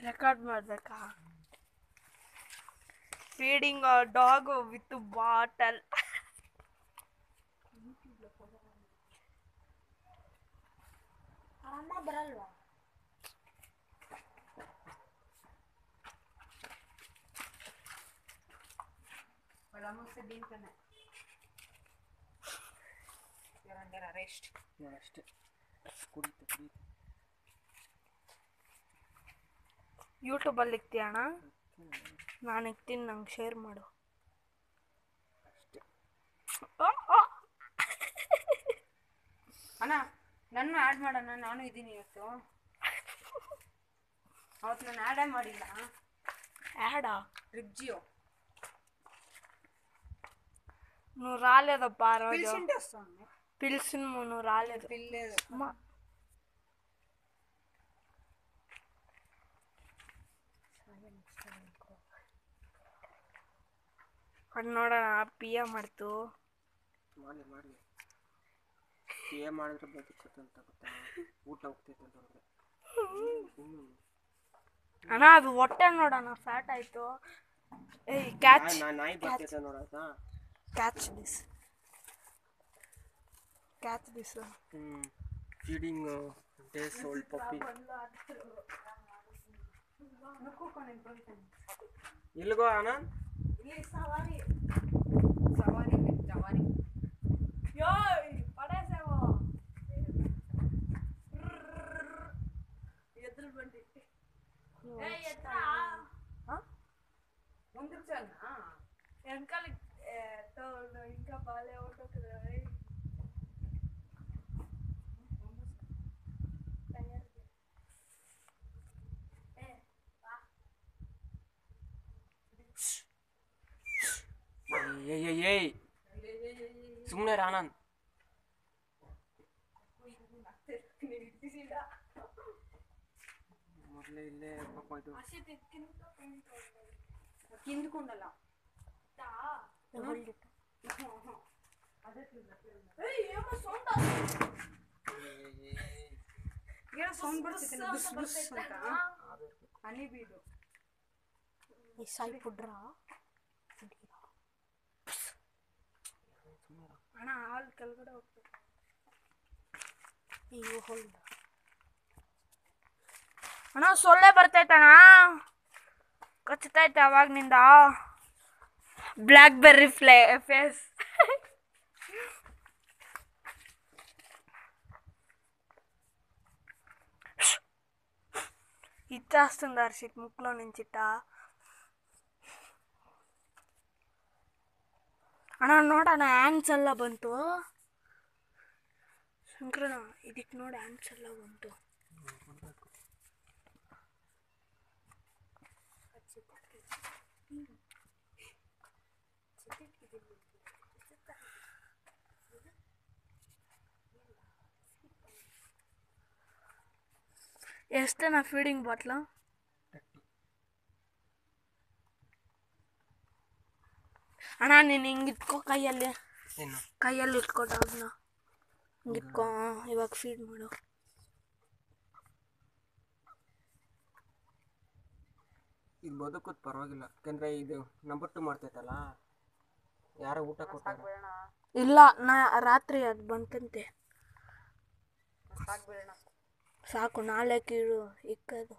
Record ಮಾಡ್ಬೇಕಾ feeding dog with bottle ಅಮ್ಮ ಬರಲ್ವಾ ರೆಸ್ಟ್ ಅಷ್ಟೇ ಕುಡಿತು ಕುಡಿತು ಯೂಟ್ಯೂಬಲ್ಲಿ ಇಕ್ತೀಯ ಅಣ್ಣ ನಾನು ಇಕ್ತೀನಿ ನಂಗೆ ಶೇರ್ ಮಾಡು ಅಷ್ಟೇ ಆ, ಆ. ಅಣ್ಣ ನನ್ನ ಆ್ಯಡ್ ಮಾಡೋಣ ನಾನು ಇದ್ದೀನಿ ಇವತ್ತು ಅವತ್ತು ನಾನು ಆ್ಯಡೇ ಮಾಡಿಲ್ಲ యాడా రిబ్జియో నువ్వు రాలేదప్పా ఆ రోజు పిలిచింటే వస్తుంది పిలిచిన నువ్వు రాలేదు పిల్లేదు అమ్మా. ಅದು ನೋಡೋಣ ಪಿ ಎ ಮಾಡ್ತು ಮಾಡಲಿ ಮಾಡಲಿ ಏನು ಮಾಡಿದ್ರೆ ಬದುಕುತ್ತೆ ಅಂತ ಗೊತ್ತಾ ಊಟ ಹೋಗ್ತೈತೆ ಅಂತ ಹೇಳಿದ್ರೆ ಹ್ಞೂ ಅಣ್ಣ ಅದು ಹೊಟ್ಟೆ ನೋಡೋಣ ಫ್ಯಾಟ್ ಆಯ್ತು ಏಯ್ ಕ್ಯಾಚ್ ನಾಯಿ ನಾಯಿ ಬರ್ತೈತೆ ನೋಡೋದಾ ಕ್ಯಾಚ್ ದಿಸ್ ಕ್ಯಾಚ್ ದಿಸ್ ಹ್ಞೂ ಫೀಡಿಂಗ್ ಡೇಸ್ ಓಲ್ಡ್ ಪಪ್ಪಿ ಇಲ್ಗೋ ಆನಂದ್ సవారీ జవారీ ಯೋಯ್ ಪಡೇಸೇವೋ ಎದುರು ಬಂಡಿ ಏಯ್ ಎತ್ರ ముందుకు చాలు వెనకాల తోడు ఇంకా బాగాలే ఉంటుంది ಏಯ್ ಏಯ್ ಏಯ್ ಸುಮ್ಮನೆ ಆನಂದ್ ಮೊದಲೇ ಇಲ್ಲೇ ಪಾಪ ಇದು కిందికి ఉండాల ಏನೋ ಸೌಂಡ್ ಬರ್ತಿದೆ ಬುಸ್ ಬುಸ್ ಅಂತ ಹನಿ ಬೀಡು ಈ ಸಾಯಿ ಪುಡ್ರಾ ಅಣ್ಣ ಹಾಲು ಕೆಳಗಡೆ ಹೋಗ್ತದೆ ಈ ಹೊಲ್ದ ಅಣ್ಣ ಸೊಳ್ಳೆ ಬರ್ತೈತಣ್ಣ ಕಚ್ಚತೈತೆ ಅವಾಗ್ನಿಂದ ಬ್ಲ್ಯಾಕ್ ಬೆರ್ರಿ ಫ್ಲೇ ಫೇಸ್ ఇచ్చేస్తుంది హర్షిత్ ముక్కులో నుంచిట ಅಣ್ಣ ನೋಡೋಣ ಹ್ಯಾಂಡ್ಸ್ ಎಲ್ಲ ಬಂತು ಶಂಕರಣ ಇದಕ್ಕೆ ನೋಡಿ ಹ್ಯಾಂಡ್ಸ್ ಎಲ್ಲ ಬಂತು ಎಷ್ಟೇನಾ ಫೀಡಿಂಗ್ ಬಾಟ್ಲು ಅಣ್ಣ ನೀನು ಹಿಂಗೆ ಇಟ್ಕೋ ಕೈಯಲ್ಲಿ ಏನು ಕೈಯಲ್ಲಿ ಇಟ್ಕೋ ಡಾಗ್ನ ಹಿಂಗೆ ಇಟ್ಕೋ ಆ, ಇವಾಗ ಫೀಡ್ ಮಾಡು ಇದು ಬದುಕೋದು ಪರವಾಗಿಲ್ಲ ಯಾಕಂದ್ರೆ ಇದು ನಂಬರ್ ಟು ಮಾಡ್ತೈತಲ್ಲ ಯಾರೋ ಊಟ ಕೊಟ್ಟಾರ ಇಲ್ಲ ನಾ ರಾತ್ರಿ ಅದು ಬಂತಂತೆ ಸಾಕು ನಾಳೆ ಕೀಳು ಇಕ್ಕದು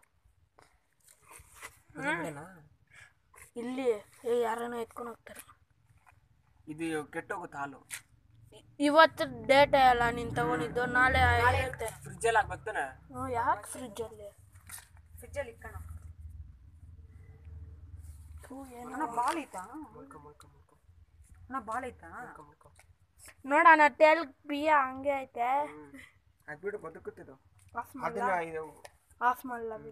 ಬಿಡೋಣ? ಇಲ್ಲಿ ಏ ಯಾರನ್ನ ಎತ್ಕೊಂಡು ಹೋಗ್ತಾರೆ ಇದು ಕೆಟ್ಟೋಗುತ್ತೆ ಹಾಲು ಇ- ಇವತ್ತು ಡೇಟ್ ಅಲ್ಲ ನೀನು ತಗೊಂಡಿದ್ದು ನಾಳೆ ಇರುತ್ತೆ ಫ್ರಿಜ್ಜಲ್ಲಿ ಹಾಕ್ಬೇಕಾನೆ ಹ್ಞೂ ಯಾಕೆ ಫ್ರಿಜ್ಜಲ್ಲಿ ಫ್ರಿಜ್ಜಲ್ಲಿ ಇಕ್ಕಣ ಹ್ಞೂ ಏನು ಅಣ್ಣ ಬಾಲ್ ಐತಾ ಮುಳ್ಕೊ ಮುಳ್ಕೊ ಮುಳ್ಕೊ ಅಣ್ಣ ಬಾಲ್ ಐತಾ ಮುಳ್ಕೊ ಮುಳ್ಕೊ ನೋಡೋಣ ಟೇಲ್ ಬಿಯ ಹಂಗೆ ಐತೆ ಹ್ಞೂ ಅದು ಬಿಡು ಬದುಕುತ್ತಿದ್ದು ಆಫ್ ಮಾಡಲ್ಲ ಅದನ್ನ ಇದು ಆಫ್ ಮಾಡಲ್ಲ